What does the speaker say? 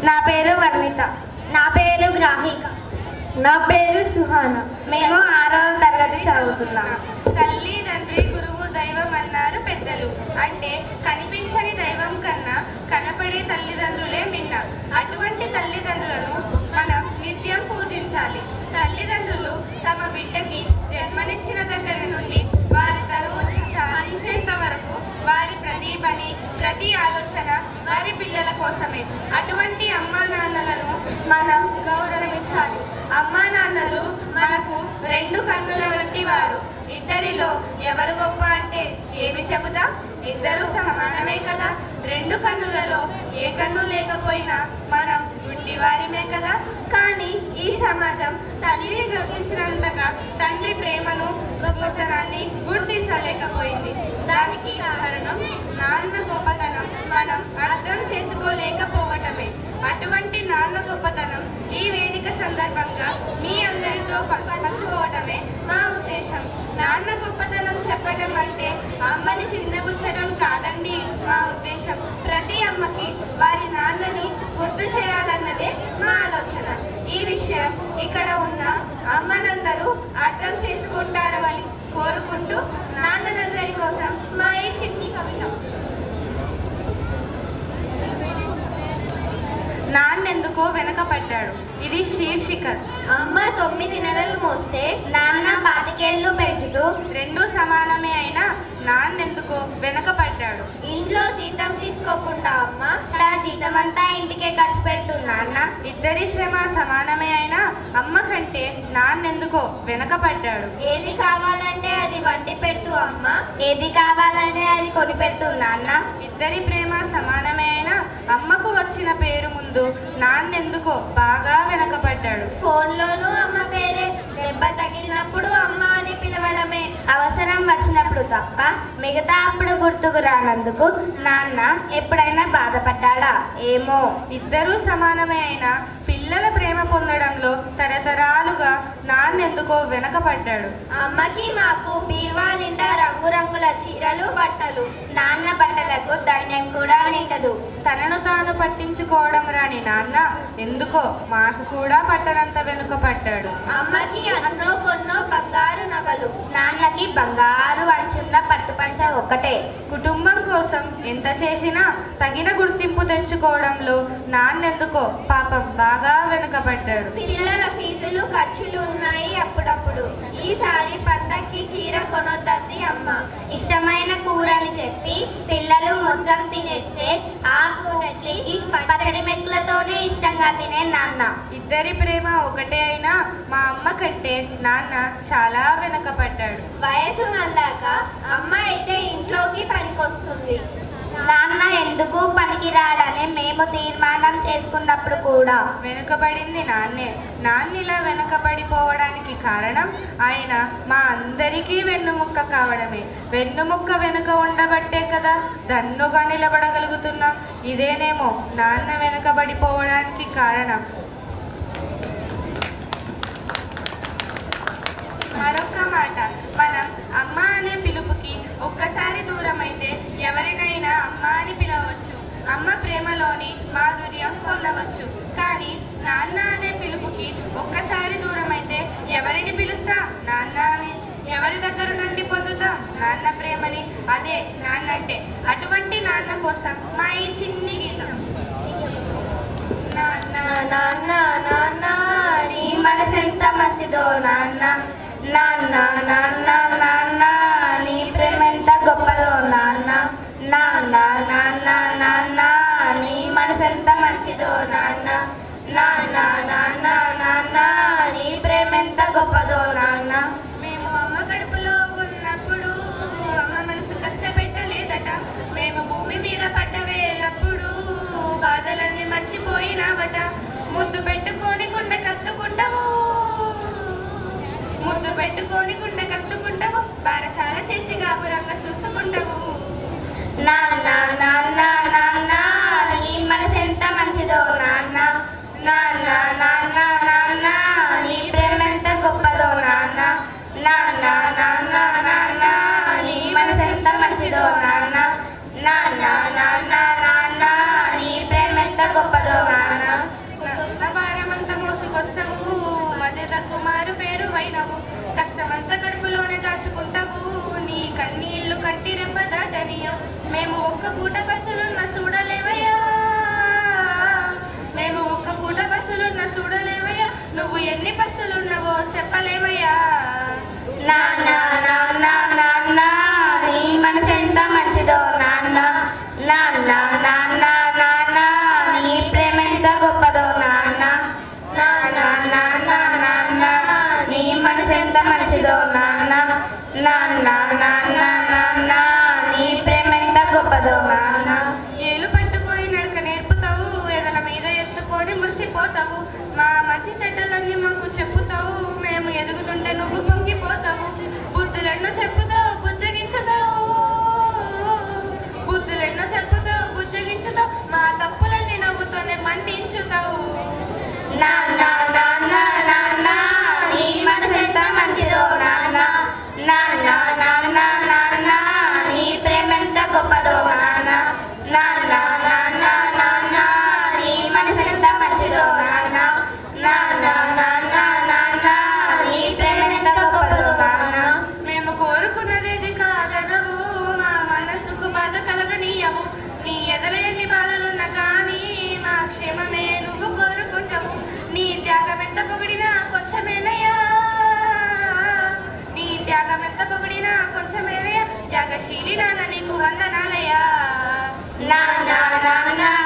నా పేరు వర్ణిత నా పేరు గ్రాహిక నా పేరు సుహాన మేము ఆరవ తరగతి చదువుతున్నాం తల్లి తండ్రి గురువు దైవం అన్నారు పెద్దలు అంటే కనిపించని దైవం కన్నా కనపడే తల్లిదండ్రులే మిన్న అటువంటి తల్లిదండ్రులను మనం నిత్యం పూజించాలి తల్లిదండ్రులు తమ బిడ్డకి జన్మనిచ్చిన దగ్గర నుండి వారి తరువు సాధించేంత వరకు వారి ప్రతి పని ప్రతి ఆలోచన వారి పిల్లల కోసమే అటువంటి అమ్మా నాన్నలను మనం గౌరవించాలి అమ్మా నాన్నలు మనకు రెండు కన్నుల వంటి వారు ఇద్దరిలో ఎవరు గొప్ప అంటే ఏమి చెబుతాం ఇద్దరు సమానమే కదా రెండు కన్నులలో ఏ కన్ను లేకపోయినా మనం గుడ్డివారిమే కదా కానీ ఈ సమాజం తల్లిని గుర్తించినంతగా తండ్రి ప్రేమను గొప్పతనాన్ని గుర్తించలేకపోయింది దానికి కారణం నాన్న గొప్పతనం మనం అర్థం చేసుకోలేకపోవటమే అటువంటి నాన్న గొప్పతనం ఈ వేదిక సందర్భంగా మీ అందరితో ప- పంచుకోవటమే మా ఉద్దేశం నాన్న గొప్పతనం చెప్పడం అంటే అమ్మని చిన్నబుచ్చడం కాదండి మా ఉద్దేశం ప్రతి అమ్మకి వారి నాన్నని గుర్తు చేయాలన్నదే మా ఆలోచన ఈ విషయం ఇక్కడ ఉన్న అమ్మలందరూ అర్థం చేసుకుంటారు అని కోరుకుంటూ నాన్నలందరి కోసం మా ఈ చిన్ని కవిత నాన్నెందుకో వెనకపడ్డాడు ఇది శీర్షిక అమ్మ తొమ్మిది నెలలు మోస్తే నాన్న పాతికేళ్లు పెంచుతూ రెండు సమానమే అయినా నాన్నెందుకో వెనకపడ్డాడు ఇంట్లో జీతం తీసుకోకుండా అమ్మ తన జీతం అంతా ఇంటికే ఖర్చు పెడుతున్నా నాన్న ఇద్దరి శ్రమ సమానమే అయినా అమ్మ కంటే నాన్నెందుకో వెనకపడ్డాడు ఏది కావాలంటే అది వండి పెడుతూ అమ్మ ఏది కావాలంటే అది కొని పెడుతూ నాన్న ఇద్దరి ప్రేమ సమానమే అయినా అమ్మకు వచ్చిన పేరు ముందు నాన్నెందుకో బాగా వెనకపడ్డాడు ఫోన్లోనూ అమ్మ పేరే దెబ్బ తగిలినప్పుడు అమ్మ అని పిలవడమే అవసరం వచ్చినప్పుడు తప్ప మిగతా అప్పుడు గుర్తుకు రానందుకు నాన్న ఎప్పుడైనా బాధపడ్డాడా ఏమో ఇద్దరూ సమానమే అయినా పిల్లల ప్రేమ పొందడంలో తరతరాలుగా నాన్నెందుకో వెనకపడ్డాడు అమ్మకి మాకు బీర్వా నిండా రంగురంగుల చీరలు బట్టలు నాన్న బట్టలకు ధైర్యం కూడా నిండదు తనను తాను పట్టించుకోవడం రాని నాన్న ఎందుకో మాకు కూడా పట్టనంత వెనుకపడ్డాడు అమ్మకి అన్నో కొన్నో బంగారు నగలు నాన్నకి బంగారు అంచున్న పట్టుపంచ ఒక్కటే కుటుంబం కోసం ఎంత చేసినా తగిన గుర్తింపు తెచ్చుకోవడంలో నాన్నెందుకో పాపం బాగా వెనుకపడ్డాడు పిల్లల ఫీజులు ఖర్చులు ఉన్నాయి అప్పుడప్పుడు ఈసారి పండక్కి చీర కొనొద్దంది అమ్మ ఇష్టమైన కూరని చెప్పి పిల్లలు మొత్తం తినేస్తే ఆ కూరకి పచ్చడి మెక్కులతోనే ఇష్టంగా తినే నాన్న ఇద్దరి ప్రేమ ఒకటే అయినా మా అమ్మ కంటే నాన్న చాలా వెనకపడ్డాడు వయసు మళ్ళాక అమ్మ అయితే ఇంట్లోకి పనికొస్తుంది నాన్న ఎందుకు పనికిరాడని మేము తీర్మానం చేసుకున్నప్పుడు కూడా వెనుకబడింది నాన్నే నాన్నిలా వెనుకబడిపోవడానికి కారణం ఆయన మా అందరికీ వెన్నుముక్క కావడమే వెన్నుముక్క వెనుక ఉండబట్టే కదా దన్నుగా నిలబడగలుగుతున్నాం ఇదేనేమో నాన్న వెనుకబడిపోవడానికి కారణం మరొక మాట మనం అమ్మ అనే పిలుపుకి ఒక్కసారి దూరం అయితే ఎవరినైనా అమ్మ అని పిలవచ్చు అమ్మ ప్రేమలోని మాధుర్యం పొందవచ్చు కానీ నాన్న అనే పిలుపుకి ఒక్కసారి దూరం అయితే ఎవరిని పిలుస్తా నాన్న అని ఎవరి దగ్గర నుండి పొందుతాం నాన్న ప్రేమని అదే నాన్న అంటే అటువంటి నాన్న కోసం మా ఈ చిన్ని గీతం నాన్న నాన్న నాన్న నీ మనసెంత మంచిదో నాన్న నాన్న నాన్న నాన్న నీ ప్రేమ ఎంత గొప్పదో నాన్న నాన్న నాన్న నాన్న నీ మనసెంత మంచిదో నాన్న నాన్న నాన్న నాన్న నీ ప్రేమ ఎంత గొప్పదో నాన్న మేము అమ్మ కడుపులో ఉన్నప్పుడు అమ్మ మనసు కష్టపెట్టలేదట మేము భూమి మీద పడ్డ వేలప్పుడు బాధలన్నీ మర్చిపోయినావట ముద్దు పెట్టుకొని గుండె కత్తుకుంటావు ముద్దు పెట్టుకొని గుండె కత్తుకుంటావు బారసాల చేసి గాబురంగా చూసుకుంటావు నాన్న నాన్న నాన్న నీ మనసెంత మంచిదో నాన్న నాన్న నాన్న త్యాగశీలి నాన్న నీకు వందనాలయ్యా నాన్న నాన్న